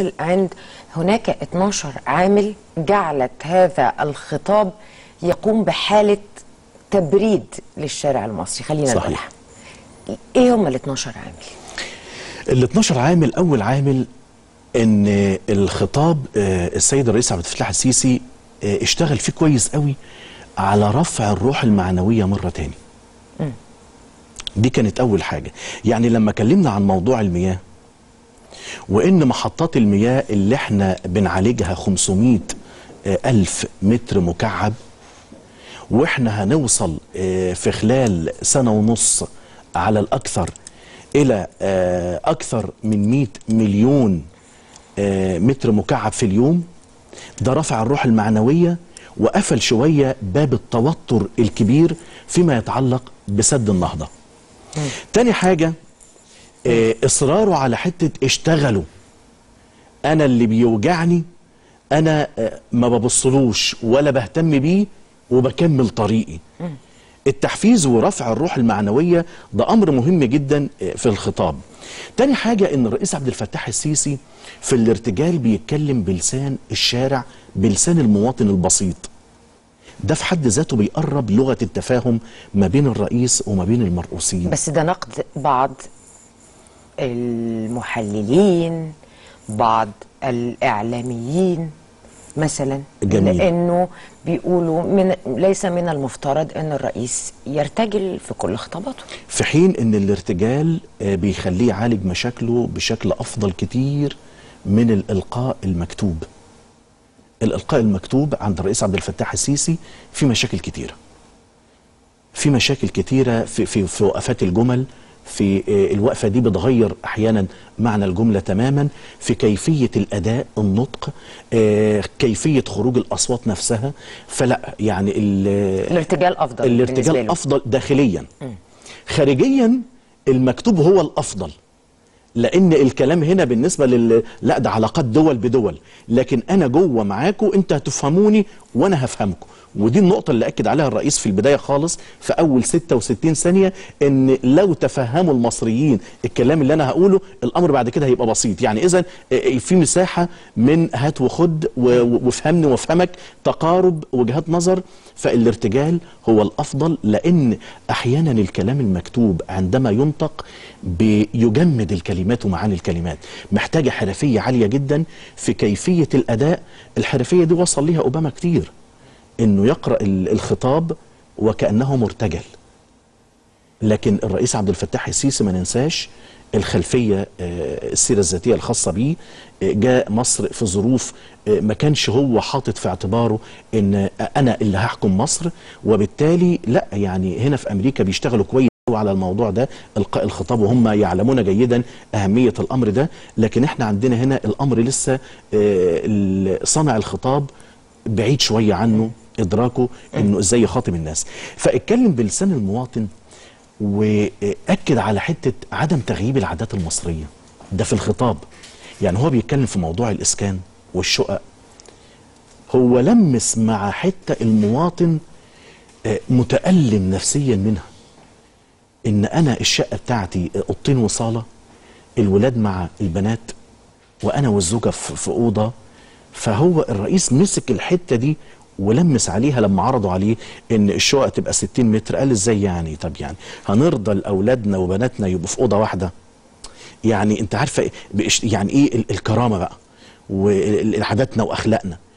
عند هناك 12 عامل جعلت هذا الخطاب يقوم بحالة تبريد للشارع المصري خلينا صحيح. نقولها ايه هم ال 12 عامل ال 12 عامل اول عامل ان الخطاب آه، السيد الرئيس عبد الفتاح السيسي آه، اشتغل فيه كويس قوي على رفع الروح المعنويه مره تاني دي كانت اول حاجه يعني لما كلمنا عن موضوع المياه وان محطات المياه اللي احنا بنعالجها 500 آه، الف متر مكعب واحنا هنوصل آه، في خلال سنة ونص على الأكثر إلى آه، أكثر من 100 مليون آه، متر مكعب في اليوم ده رفع الروح المعنوية وقفل شوية باب التوتر الكبير فيما يتعلق بسد النهضة تاني حاجة آه، إصراره على حتة اشتغلوا انا اللي بيوجعني انا آه، ما ببصلوش ولا بهتم بيه وبكمل طريقي التحفيز ورفع الروح المعنوية ده أمر مهم جدا آه، في الخطاب تاني حاجة إن الرئيس عبد الفتاح السيسي في الارتجال بيتكلم بلسان الشارع بلسان المواطن البسيط ده في حد ذاته بيقرب لغة التفاهم ما بين الرئيس وما بين المرؤوسين بس ده نقد بعض المحللين بعض الإعلاميين مثلا جميل. لأنه بيقولوا من ليس من المفترض أن الرئيس يرتجل في كل خطاباته في حين ان الارتجال آه، بيخليه يعالج مشاكله بشكل افضل كتير من الالقاء المكتوب الالقاء المكتوب عند الرئيس عبد الفتاح السيسي في مشاكل كتيره في مشاكل كتيره في في في وقفات الجمل في آه، الوقفه دي بتغير احيانا معنى الجمله تماما في كيفيه الاداء النطق آه، كيفيه خروج الاصوات نفسها فلا يعني ال- الارتجال أفضل بالنسبة الارتجال له. افضل داخليا خارجيا المكتوب هو الافضل لان الكلام هنا بالنسبه لل لا ده علاقات دول بدول لكن انا جوه معاكم انت هتفهموني وانا هفهمكم ودي النقطة اللي أكد عليها الرئيس في البداية خالص في أول 66 ثانية إن لو تفهموا المصريين الكلام اللي أنا هقوله الأمر بعد كده هيبقى بسيط يعني إذا في مساحة من هات وخد و- و- وافهمني وافهمك تقارب وجهات نظر فالارتجال هو الأفضل لأن أحيانا الكلام المكتوب عندما ينطق بيجمد الكلمات ومعاني الكلمات محتاجة حرفية عالية جدا في كيفية الأداء الحرفية دي وصل ليها أوباما كتير انه يقرا ال- الخطاب وكانه مرتجل لكن الرئيس عبد الفتاح السيسي ما ننساش الخلفيه آه، السيره الذاتيه الخاصه بيه آه، جاء مصر في ظروف آه، ما كانش هو حاطط في اعتباره ان انا اللي هحكم مصر وبالتالي لا يعني هنا في امريكا بيشتغلوا كويس أوي على الموضوع ده القاء الخطاب وهم يعلمون جيدا اهميه الامر ده لكن احنا عندنا هنا الامر لسه آه، ال- صانع الخطاب بعيد شويه عنه ادراكه انه ازاي يخاطب الناس فاتكلم بلسان المواطن واكد على حته عدم تغييب العادات المصريه ده في الخطاب يعني هو بيتكلم في موضوع الاسكان والشقق هو لمس مع حته المواطن آه، متالم نفسيا منها ان انا الشقه بتاعتي اوضتين وصاله الولاد مع البنات وانا والزوجه في في اوضه فهو الرئيس مسك الحته دي ولمس عليها لما عرضوا عليه ان الشقه تبقى 60 متر قال ازاي يعني طب يعني هنرضى لاولادنا وبناتنا يبقوا في اوضه واحده يعني انت عارفه إيه- بإش- يعني ايه ال- الكرامه بقى وعاداتنا واخلاقنا